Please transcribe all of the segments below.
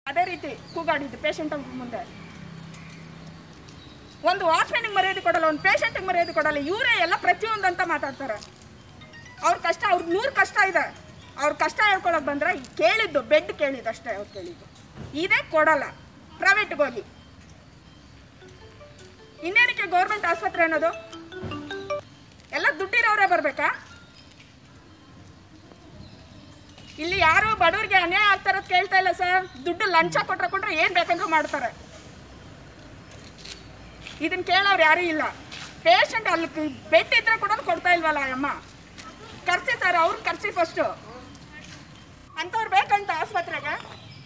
ಅದೇ ರೀತಿ ಕೂಗಾಡಿದ್ದು ಪೇಷಂಟ್ ಮುಂದೆ ಒಂದು ವಾಚ್ಮ್ಯಾನಿಗೆ ಮರ್ಯಾದೆ ಕೊಡಲ್ಲ ಒಂದು ಪೇಷಂಟಿಗೆ ಮರ್ಯಾದೆ ಕೊಡಲ್ಲ ಇವರೇ ಎಲ್ಲ ಪ್ರತಿಯೊಂದು ಅಂತ ಮಾತಾಡ್ತಾರೆ ಅವ್ರ ಕಷ್ಟ ಅವ್ರ ನೂರು ಕಷ್ಟ ಇದೆ ಅವ್ರ ಕಷ್ಟ ಹೇಳ್ಕೊಳಕ್ ಬಂದ್ರೆ ಈ ಕೇಳಿದ್ದು ಬೆಡ್ ಕೇಳಿದ್ದು ಅಷ್ಟೇ ಅವ್ರು ಕೇಳಿದ್ದು ಇದೇ ಕೊಡಲ್ಲ ಪ್ರೈವೇಟ್ಗೆ ಹೋಗಿ ಇನ್ನೇನಕ್ಕೆ ಗೌರ್ಮೆಂಟ್ ಆಸ್ಪತ್ರೆ ಅನ್ನೋದು ಎಲ್ಲ ದುಡ್ಡಿರೋರೇ ಬರ್ಬೇಕಾ ಇಲ್ಲಿ ಯಾರು ಬಡವರಿಗೆ ಅನ್ಯಾಯ ಆಗ್ತಾರದ್ ಕೇಳ್ತಾ ಇಲ್ಲ ಸರ್ ದುಡ್ಡು ಲಂಚ ಕೊಟ್ರೆ ಕೊಟ್ರೆ ಏನ್ ಬೇಕಂದ್ರೂ ಮಾಡ್ತಾರೆ ಇದನ್ನ ಕೇಳೋರು ಯಾರೂ ಇಲ್ಲ ಪೇಷಂಟ್ ಅಲ್ಲಿ ಬೆಡ್ ಇದ್ರೆ ಕೂಡ ಕೊಡ್ತಾ ಇಲ್ವಲ್ಲ ಅಮ್ಮ ಖರ್ಚಿ ಸರ್ ಅವ್ರು ಖರ್ಚಿ ಫಸ್ಟು ಅಂಥವ್ರು ಬೇಕಂತ ಆಸ್ಪತ್ರೆಗೆ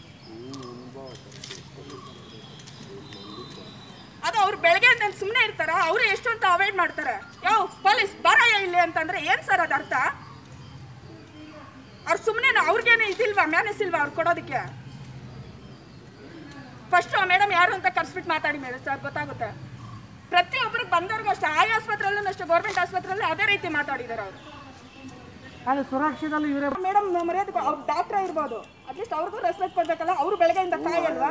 ಅದು ಅವ್ರು ಬೆಳಗ್ಗೆ ಅಂತ ಸುಮ್ಮನೆ ಇರ್ತಾರ ಅವರು ಎಷ್ಟು ಅಂತ ಅವಾಯ್ಡ್ ಮಾಡ್ತಾರೆ ಯಾವ ಪೊಲೀಸ್ ಬರಯ್ಯ ಇಲ್ಲಿ ಅಂತಂದ್ರೆ ಏನ್ ಸರ್ ಅದ ಅರ್ಥ ಅವ್ರು ಸುಮ್ಮನೆ ಅವ್ರಿಗೇನು ಇದಿಲ್ವಾ ಮ್ಯಾನೇಜ್ ಇಲ್ವಾ ಅವ್ರು ಕೊಡೋದಕ್ಕೆ ಫಸ್ಟ್ ಮೇಡಮ್ ಯಾರು ಅಂತ ಕರ್ಸ್ಬಿಟ್ಟು ಮಾತಾಡಿ ಮೇಡಮ್ ಸರ್ ಗೊತ್ತಾಗುತ್ತೆ ಪ್ರತಿಯೊಬ್ಬರಿಗೆ ಬಂದವ್ರಿಗೂ ಅಷ್ಟೇ ಆಯಾ ಆಸ್ಪತ್ರೆಯಲ್ಲೂ ಅಷ್ಟೇ ಗೌರ್ಮೆಂಟ್ ಆಸ್ಪತ್ರೆಯಲ್ಲಿ ಅದೇ ರೀತಿ ಮಾತಾಡಿದ್ದಾರೆ ಅವರು ಅಲ್ಲಿ ಸುರಕ್ಷಿತಲ್ಲಿ ಇವರೇ ಮೇಡಮ್ ಮರ್ಯಾದೆ ಅವ್ರ ಡಾಕ್ಟ್ರೇ ಇರ್ಬೋದು ಅಟ್ಲೀಸ್ಟ್ ಅವ್ರಿಗೂ ರೆಸ್ಪೆಕ್ಟ್ ಕೊಡ್ಬೇಕಲ್ಲ ಅವರು ಬೆಳಗ್ಗೆಯಿಂದ ಕಾಯಲ್ವಾ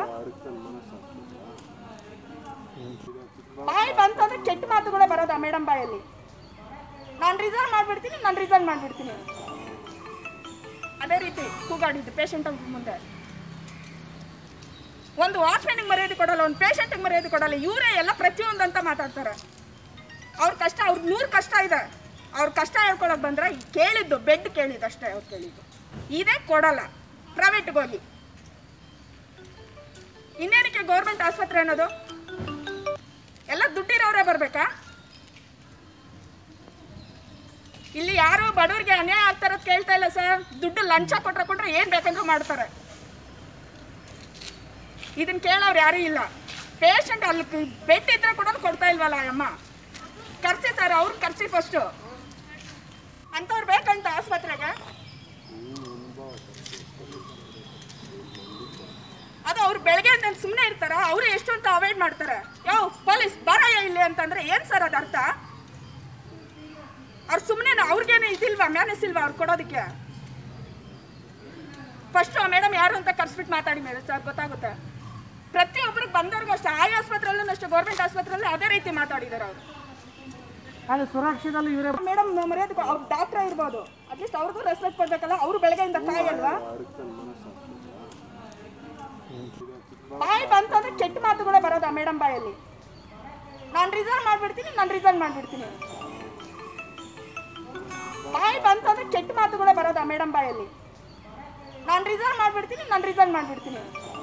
ಬಾಯಿ ಬಂತಂದ್ರೆ ಕೆಟ್ಟ ಮಾತುಗಳೇ ಬರೋದಾ ಮೇಡಮ್ ಬಾಯಲ್ಲಿ ನಾನು ರಿಸೈನ್ ಮಾಡ್ಬಿಡ್ತೀನಿ ನಾನು ರಿಸೈನ್ ಮಾಡ್ಬಿಡ್ತೀನಿ ಅದೇ ರೀತಿ ಕೂಗಾಡಿದ್ದು ಪೇಷಂಟ್ ಮುಂದೆ ಒಂದು ವಾಚ್ಮ್ಯಾನಿಗೆ ಮರ್ಯಾದೆ ಕೊಡಲ್ಲ ಒಂದು ಪೇಷಂಟಿಗೆ ಮರ್ಯಾದೆ ಕೊಡಲ್ಲ ಇವರೇ ಎಲ್ಲ ಪ್ರತಿಯೊಂದು ಅಂತ ಮಾತಾಡ್ತಾರೆ ಅವ್ರ ಕಷ್ಟ ಅವ್ರ ನೂರು ಕಷ್ಟ ಇದೆ ಅವ್ರ ಕಷ್ಟ ಹೇಳ್ಕೊಳಕ್ ಬಂದ್ರೆ ಈ ಕೇಳಿದ್ದು ಬೆಡ್ ಕೇಳಿದ್ದು ಅಷ್ಟೇ ಅವ್ರು ಕೇಳಿದ್ದು ಇದೇ ಕೊಡಲ್ಲ ಪ್ರೈವೇಟ್ಗೆ ಹೋಗಿ ಇನ್ನೇನಕ್ಕೆ ಗೌರ್ಮೆಂಟ್ ಆಸ್ಪತ್ರೆ ಅನ್ನೋದು ಎಲ್ಲ ದುಡ್ಡಿರೋರೇ ಬರ್ಬೇಕಾ ಇಲ್ಲಿ ಯಾರು ಬಡವರಿಗೆ ಅನ್ಯಾಯ ಆಗ್ತಾರದ್ ಕೇಳ್ತಾ ಇಲ್ಲ ಸರ್ ದುಡ್ಡು ಲಂಚ ಕೊಟ್ರೆ ಕೊಟ್ರೆ ಏನ್ ಬೇಕಂದ್ರೂ ಮಾಡ್ತಾರೆ ಇದನ್ನ ಕೇಳೋರು ಯಾರೂ ಇಲ್ಲ ಪೇಷಂಟ್ ಅಲ್ಲಿ ಬೆಡ್ ಇದ್ರೆ ಕೂಡ ಕೊಡ್ತಾ ಇಲ್ವಲ್ಲ ಅಮ್ಮ ಖರ್ಚಿ ಸರ್ ಅವ್ರು ಖರ್ಚಿ ಫಸ್ಟು ಅಂಥವ್ರು ಬೇಕಂತ ಆಸ್ಪತ್ರೆಗೆ ಅದು ಅವ್ರು ಬೆಳಗ್ಗೆ ಅಂತ ಸುಮ್ಮನೆ ಇರ್ತಾರ ಅವರು ಎಷ್ಟು ಅಂತ ಅವಾಯ್ಡ್ ಮಾಡ್ತಾರೆ ಯಾವ ಪೊಲೀಸ್ ಬರಯ್ಯ ಇಲ್ಲಿ ಅಂತಂದ್ರೆ ಏನ್ ಸರ್ ಅದ ಅರ್ಥ ಅವ್ರು ಸುಮ್ಮನೆ ಅವ್ರಿಗೇನು ಇದಿಲ್ವಾ ಮ್ಯಾನೇಜ್ ಇಲ್ವಾ ಅವ್ರು ಕೊಡೋದಕ್ಕೆ ಫಸ್ಟ್ ಮೇಡಮ್ ಯಾರು ಅಂತ ಕರ್ಸ್ಬಿಟ್ಟು ಮಾತಾಡಿ ಮೇಡಮ್ ಸರ್ ಗೊತ್ತಾಗುತ್ತೆ ಪ್ರತಿಯೊಬ್ಬರಿಗೆ ಬಂದವ್ರಿಗೂ ಅಷ್ಟೇ ಆಯಾ ಆಸ್ಪತ್ರೆಯಲ್ಲೂ ಅಷ್ಟೇ ಗೌರ್ಮೆಂಟ್ ಆಸ್ಪತ್ರೆಯಲ್ಲಿ ಅದೇ ರೀತಿ ಮಾತಾಡಿದ್ದಾರೆ ಅವರು ಅಲ್ಲಿ ಸುರಕ್ಷಿತಲ್ಲಿ ಇವರೇ ಮೇಡಮ್ ಮರ್ಯಾದೆ ಕೊ- ಅವ್ರು ಡಾಕ್ಟ್ರೇ ಇರ್ಬೋದು ಅಟ್ಲೀಸ್ಟ್ ಅವ್ರಿಗೂ ರೆಸ್ಪೆಕ್ಟ್ ಕೊಡ್ಬೇಕಲ್ಲ ಅವರು ಬೆಳಗ್ಗೆಯಿಂದ ಕಾಯಲ್ವಾ ಬಾಯಿ ಬಂತಂದ್ರೆ ಕೆಟ್ಟ ಮಾತುಗಳೇ ಬರೋದಾ ಮೇಡಮ್ ಬಾಯಲ್ಲಿ ನಾನು ರಿಸೈನ್ ಮಾಡ್ಬಿಡ್ತೀನಿ ನಾನು ರಿಸೈನ್ ಮಾಡ್ಬಿಡ್ತೀನಿ ಬಾಯಿ ಬಂತಂದ್ರೆ ಕೆಟ್ಟ ಮಾತುಗಳೇ ಬರೋದಾ ಮೇಡಮ್ ಬಾಯಲ್ಲಿ ನಾನು ರಿಸೈನ್ ಮಾಡ್ಬಿಡ್ತೀನಿ ನಾನು ರಿಸೈನ್ ಮಾಡ್ಬಿಡ್ತೀನಿ